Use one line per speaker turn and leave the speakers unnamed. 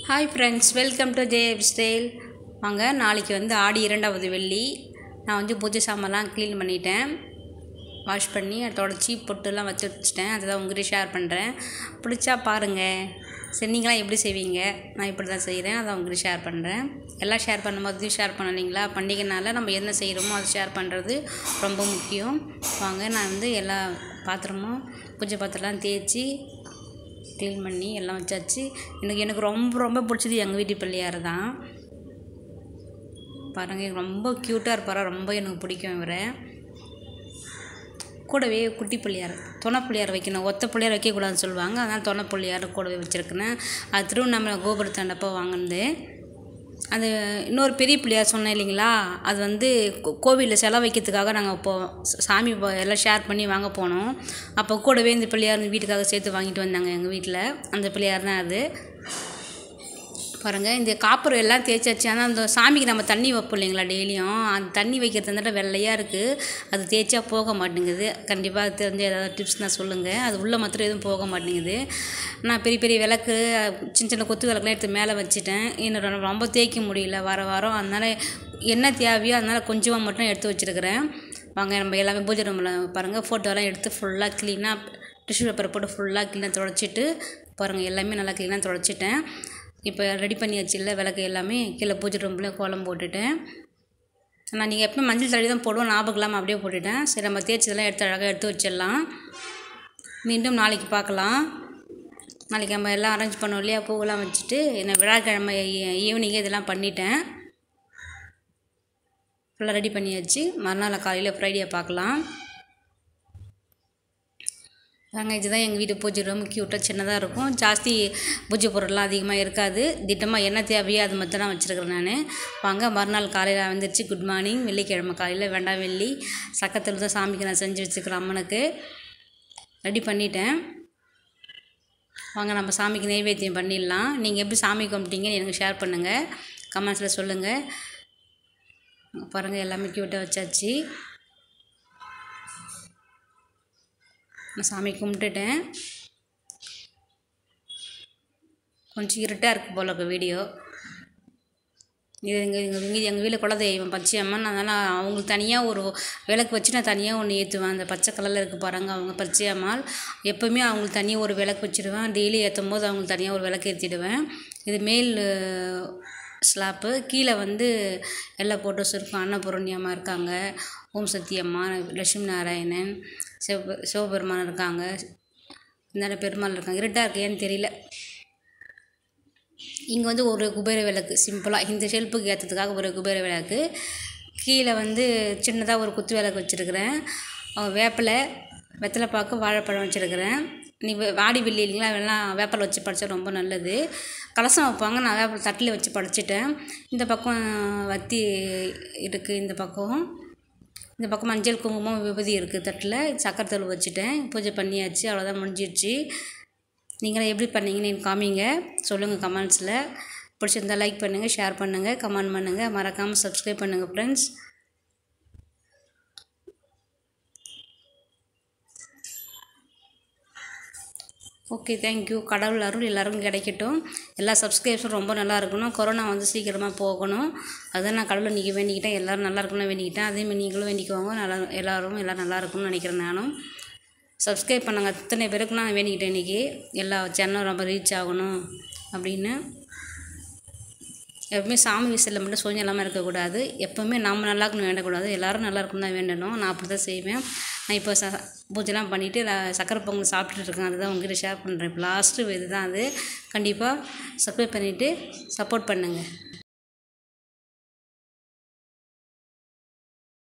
hi friends welcome to JF style வாங்க நாளைக்கு வந்து ஆடி இரண்டாவது வெள்ளி நான் வந்து பூஜை சாமான்லாம் க்ளீன் பண்ணிட்டேன் வாஷ் பண்ணி அதை தொடச்சி பொட்டுலாம் வச்சு வச்சுட்டேன் அதை தான் உங்கள்கிட்ட ஷேர் பண்ணுறேன் பிடிச்சா பாருங்கள் சரி நீங்களாம் எப்படி செய்வீங்க நான் இப்படி தான் செய்கிறேன் அதை உங்கள்கிட்ட ஷேர் பண்ணுறேன் எல்லாம் ஷேர் பண்ணும்போது ஷேர் பண்ணலைங்களா பண்டிகைனால நம்ம என்ன செய்கிறோமோ அதை ஷேர் பண்ணுறது ரொம்ப முக்கியம் வாங்க நான் வந்து எல்லா பாத்திரமும் பூஜை பாத்திரம்லாம் தேய்ச்சி க்ளீன் பண்ணி எல்லாம் வச்சாச்சு எனக்கு எனக்கு ரொம்ப ரொம்ப பிடிச்சது எங்கள் வீட்டு பிள்ளையார் தான் பாருங்கள் எனக்கு ரொம்ப க்யூட்டாக இருப்பாரா ரொம்ப எனக்கு பிடிக்கும் இவரை கூடவே குட்டி பிள்ளையார் துணை பிள்ளையார் வைக்கணும் ஒத்த பிள்ளையார் வைக்கக்கூடாதுன்னு சொல்லுவாங்க அதனால் துணை பிள்ளையார் கூடவே வச்சுருக்கேன் அது திருவண்ணாமலை கோபுரத்தாண்டப்போ வாங்கினது அது இன்னொரு பெரிய பிள்ளையார் சொன்னேன் இல்லைங்களா அது வந்து கோ- கோவிலில் செலவு வைக்கிறதுக்காக நாங்கள் இப்போ ச- சாமி ப- எல்லாம் ஷேர் பண்ணி வாங்க போனோம் அப்போ கூடவே இந்த பிள்ளையார் வீட்டுக்காக சேர்த்து வாங்கிட்டு வந்தாங்க எங்கள் வீட்டில் அந்த பிள்ளையார் தான் அது பாருங்கள் இந்த காப்பர் எல்லாம் தேய்ச்சாச்சு ஆனால் அந்த சாமிக்கு நம்ம தண்ணி வைப்போம் இல்லைங்களா டெய்லியும் அந்த தண்ணி வைக்கிறது வந்துட்டு வெள்ளையாக இருக்குது அது தேய்ச்சா போக மாட்டேங்குது கண்டிப்பாக அது தெரிஞ்ச ஏதாவது டிப்ஸ் நான் சொல்லுங்கள் அது உள்ளே மாத்திரம் எதுவும் போக மாட்டேங்குது நான் பெரிய பெரிய விளக்கு சின்ன சின்ன கொத்து விளக்குலாம் எடுத்து மேலே வச்சுட்டேன் என்னோட ரொம்ப தேய்க்க முடியல வர வாரம் அதனால் என்ன தேவையோ அதனால் கொஞ்சமாக மட்டும் எடுத்து வச்சுருக்கிறேன் வாங்க நம்ம எல்லாமே பூஜை ரூமில் பாருங்கள் ஃபோட்டோலாம் எடுத்து ஃபுல்லாக க்ளீனாக டிஷ்யூ பேப்பரை போட்டு ஃபுல்லாக க்ளீனாக துடைச்சிட்டு பாருங்கள் எல்லாமே நல்லா க்ளீனாக துடைச்சிட்டேன் இப்போ ரெடி பண்ணியாச்சு இல்லை விளக்கு எல்லாமே கீழே பூஜை ரூமில் கோலம் போட்டுட்டேன் நான் நீங்கள் எப்பவுமே மஞ்சள் தடவி தான் போடுவோம் ஞாபகம் இல்லாமல் அப்படியே போட்டுட்டேன் சரி நம்ம தேய்ச்சதெல்லாம் எடுத்து அழகாக எடுத்து வச்சிடலாம் மீண்டும் நாளைக்கு பார்க்கலாம் நாளைக்கு நம்ம எல்லாம் அரேஞ்ச் பண்ணோம் இல்லையா பூவெல்லாம் வச்சுட்டு என்ன விழாக்கிழமை ஈவினிங்கே இதெல்லாம் பண்ணிட்டேன் ஃபுல்லாக ரெடி பண்ணியாச்சு மறுநாள் காலையில் ஃப்ரைடே பார்க்கலாம் வாங்க இதுதான் எங்கள் வீட்டு பூஜை ரூம் க்யூட்டாக சின்னதாக இருக்கும் ஜாஸ்தி பூஜை பொருள்லாம் அதிகமாக இருக்காது திட்டமாக என்ன தேவையோ அது மட்டும் தான் வச்சுருக்கிறேன் நான் வாங்க மறுநாள் காலையில் வந்துருச்சு குட் மார்னிங் வெள்ளிக்கிழமை காலையில் வேண்டாம் வெள்ளி சக்கத்தில் தான் சாமிக்கு நான் செஞ்சு வச்சுக்கிறேன் அம்மனுக்கு ரெடி பண்ணிட்டேன் வாங்க நம்ம சாமிக்கு நைவேத்தியம் பண்ணிடலாம் நீங்கள் எப்படி சாமி கும்பிட்டீங்கன்னு எனக்கு ஷேர் பண்ணுங்கள் கமெண்ட்ஸில் சொல்லுங்கள் பாருங்கள் எல்லாமே க்யூட்டாக வச்சாச்சு நான் சாமி கும்பிட்டுட்டேன் கொஞ்சம் இருட்டாக இருக்குது போல இருக்கு வீடியோ இது எங்கள் எங்கள் எங்கள் எங்கள் வீட்டில் குலதெய்வம் பச்சையம்மன் அதனால் அவங்களுக்கு தனியாக ஒரு விளக்கு வச்சு நான் தனியாக ஒன்று ஏற்றுவேன் அந்த பச்சை கலரில் இருக்குது பாருங்க அவங்க பச்சையம்மாள் எப்போவுமே அவங்களுக்கு தனியாக ஒரு விளக்கு வச்சுடுவேன் டெய்லி ஏற்றும் போது அவங்களுக்கு தனியாக ஒரு விளக்கு ஏற்றிடுவேன் இது மேல் ஸ்லாப்பு கீழே வந்து எல்லா ஃபோட்டோஸ் இருக்கும் அன்னபூரண்யமாக இருக்காங்க ஓம் சக்தி அம்மா லட்சுமி நாராயணன் சிவ சிவபெருமான் இருக்காங்க இந்த பெருமாள் இருக்காங்க இருட்டாக இருக்கு ஏன்னு தெரியல இங்கே வந்து ஒரு குபேர விளக்கு சிம்பிளாக இந்த ஷெல்ஃபுக்கு ஏற்றதுக்காக ஒரு குபேர விளக்கு கீழே வந்து சின்னதாக ஒரு குத்து விளக்கு வச்சுருக்கிறேன் வேப்பிலை வெத்தலைப்பாக்கு வாழைப்பழம் வச்சுருக்கிறேன் நீ வே- வாடி வெள்ளி இல்லைங்களா அதெல்லாம் வேப்பிலை வச்சு படித்தா ரொம்ப நல்லது கலசம் வைப்பாங்க நான் வேப்பிலை தட்டில் வச்சு படிச்சிட்டேன் இந்த பக்கம் வத்தி இருக்குது இந்த பக்கம் இந்த பக்கம் மஞ்சள் குங்குமம் விபூதி இருக்குது தட்டில் சக்கரை தூள் வச்சுட்டேன் பூஜை பண்ணியாச்சு அவ்வளோதான் முடிஞ்சிடுச்சு நீங்களாம் எப்படி பண்ணீங்கன்னு எனக்கு காமிங்க சொல்லுங்கள் கமெண்ட்ஸில் பிடிச்சிருந்தா லைக் பண்ணுங்கள் ஷேர் பண்ணுங்கள் கமெண்ட் பண்ணுங்கள் மறக்காமல் சப்ஸ்கிரைப் பண்ணுங்கள் ஃப்ரெண்ட்ஸ் ஓகே தேங்க்யூ கடவுள் அருள் எல்லாருக்கும் கிடைக்கட்டும் எல்லா சப்ஸ்கிரைப்ஸும் ரொம்ப நல்லா இருக்கணும் கொரோனா வந்து சீக்கிரமாக போகணும் அதான் நான் கடவுளை நீங்கள் வேண்டிக்கிட்டேன் எல்லோரும் நல்லா இருக்கணும்னு வேண்டிக்கிட்டேன் அதேமாதிரி நீங்களும் வேண்டிக்குவாங்க நல்லா எல்லோரும் எல்லோரும் நல்லா இருக்கணும்னு நினைக்கிறேன் நானும் சப்ஸ்கிரைப் பண்ணாங்க அத்தனை பேருக்கு நான் வேண்டிக்கிட்டேன் இன்றைக்கி எல்லா சேனலும் ரொம்ப ரீச் ஆகணும் அப்படின்னு எப்பவுமே சாமி விஷயத்தில் மட்டும் சோஞ்சம் இல்லாமல் இருக்கக்கூடாது எப்போவுமே நம்ம நல்லா இருக்கணும் வேண்டக்கூடாது எல்லோரும் நல்லா இருக்கணும் தான் வேண்டணும் நான் அப்படி தான் செய்வேன் நான் இப்போ ச பூஜைலாம் பண்ணிவிட்டு நான் சக்கரை பொங்கல் சாப்பிட்டுட்டு இருக்கேன் அதுதான் உங்ககிட்ட ஷேர் பண்ணுறேன் இப்போ லாஸ்ட்டு இது தான் அது கண்டிப்பாக சப்ஸ்கிரைப் பண்ணிவிட்டு சப்போர்ட் பண்ணுங்கள்